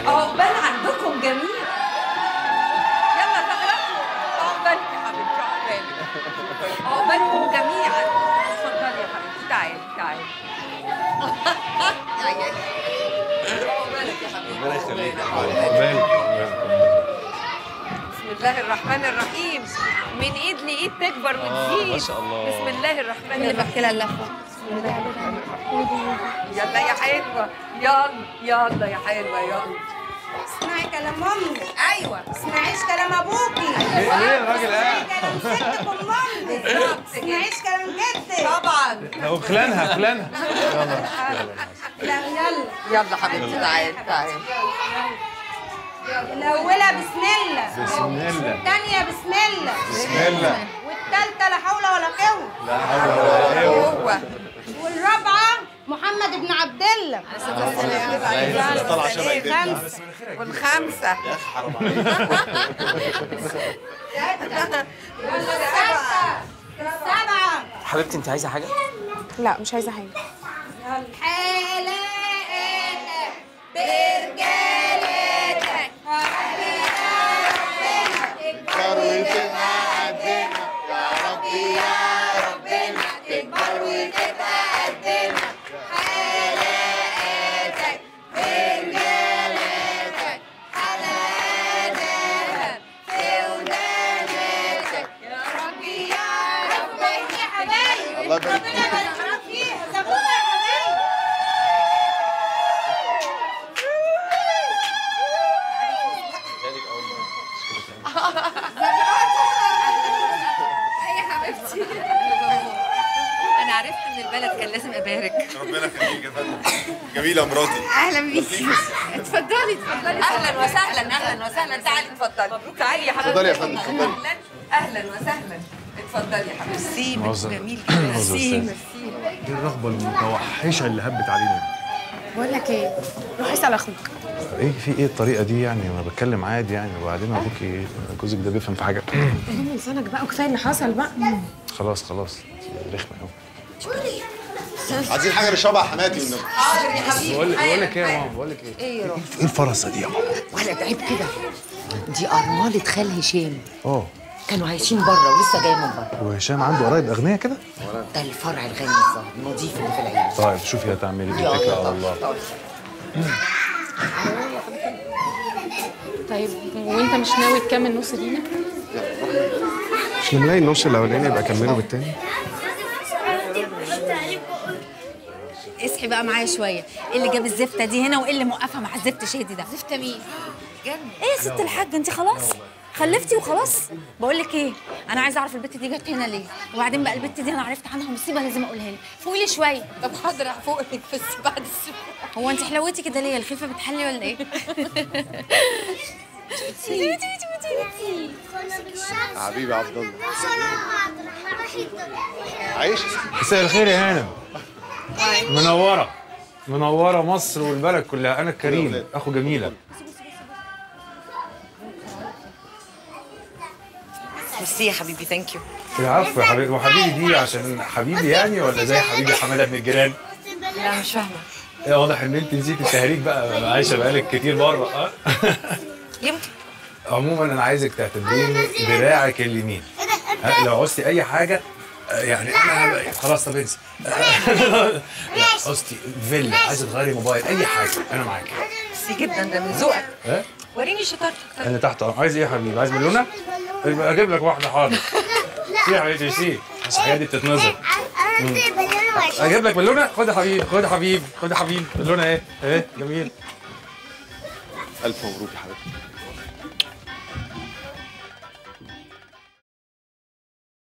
عقبال عندكم جميع يلا زغرتوا عقبالك يا حبيبتي عقبالك عقبالكم جميعا اتفضلي يا حبيبتي تعالي تعالي يا عيالي عقبالك يا حبيبتي ربنا يخليك عقبالك. بسم الله الرحمن الرحيم من ايد لايد تكبر وتزيد ما شاء الله. بسم الله الرحمن اللي الرحيم بحكي لها اللفه يلا يا حلوه يلا يلا يا حلوه يلا اسمعي كلام امي ايوه اسمعيش كلام ابوكي ليه الراجل قاعد؟ كلام ستك ام امي اسمعيش كلام جدك طبعا هو خلانها خلانها لا يلا يلا حبيبتي تعالي تعالي الاولى بسم الله بسم الله الثانيه بسم الله بسم الله والثالثه لا حول ولا قوه لا حول ولا قوة هو والرابعه محمد بن عبد الله طلع شبه خمسه والخمسه السادسه السبعه حبيبتي انت عايزه حاجه لا مش عايزه حاجه حلقتك برجالتك تكبر وتبقى قدنا حلقاتك برجالتك حلقاتك في ودانتك يا ربي يا ربي يا حبايبي الله يبارك ربنا يبارك فيها سابونا يا حبايبي يا حبيبتي انا عرفت ان البلد كان لازم ابارك ربنا يخليك يا فندم جميله مراتي اهلا بيكي اتفضلي اتفضلي اهلا وسهلا اهلا وسهلا تعالي اتفضلي تعالي يا حبيبتي اتفضلي يا فندم، اتفضلي. اهلا اهلا وسهلا اتفضلي يا حبيبتي ميرسي معظم- جميل معظم ميرسي أستاذ. ميرسي ايه الرغبة المتوحشة اللي هبت علينا بقول لك ايه روح اسال اخوك ايه في ايه الطريقة دي يعني انا بتكلم عادي يعني وبعدين ابوكي جوزك ده بيفهم في حاجة هم لسانك بقى وكفايه اللي حصل بقى خلاص خلاص رخمة قوي عايزين حاجه نشربها يا حماتي والنبي حاضر يا حبيبي بقول بقول لك ايه يا ماما بقول لك ايه ايه يا روح ايه الفرصة دي يا ماما ولد عيب كده دي أرملة خال هشام اه كانوا عايشين بره ولسه جاي من بره وهشام عنده قرايب اغنياء كده ده الفرع الغني الظاهر النظيف اللي في العيله طيب شوفي هتعملي ايه اتكلي على الله طيب وانت مش ناوي تكمل نص دينك مش نلاقي النص الاولاني يبقى كمله بالتاني اصحي بقى معايا شويه ايه اللي جاب الزفته دي هنا وايه اللي موقفها مع الزفت شادي ده زفته مين؟ ايه يا ست الحاجه انت خلاص خلفتي وخلاص بقول لك ايه انا عايزه اعرف البت دي جت هنا ليه وبعدين بقى البت دي انا عرفت عنها مصيبه لازم اقولها لك فوقي لي شويه طب حاضر هفوق لك بس بعد السوق هو انت حلوتي كده ليه الخفه بتحلي ولا ايه حبيبي عبد الله عايش مساء الخير يا هانم منورة منورة مصر والبلد كلها أنا كريم أخو جميلة ميرسي يا حبيبي ثانك يو العفو يا حبيبي وحبيبي دي عشان حبيبي يعني ولا زي حبيبي حمادة ابن الجيران؟ لا مش فاهمه إيه واضح إن أنت نسيت التهريج بقى عايشة بقالك كتير بره أه يمكن عموما أنا عايزك تعتبريني دراعك اليمين أه، لو عوزتي أي حاجة أه، يعني أنا خلاص طب انسى لا، عوزتي فيلا عايزة تغيري موبايل أي حاجة أنا معاكي ميرسي جدا ده من ذوقك ها؟ وريني شطارتك انا تحت أمر. عايز ايه يا حبيبي عايز بالونه يبقى اجيب لك واحده حاضر في يا حبيبي في بس الحاجات دي بتتنظر اجيب لك بالونه خد يا حبيبي خد يا حبيبي خد يا حبيبي بالونه ايه ايه جميل الف مبروك يا حبيبتي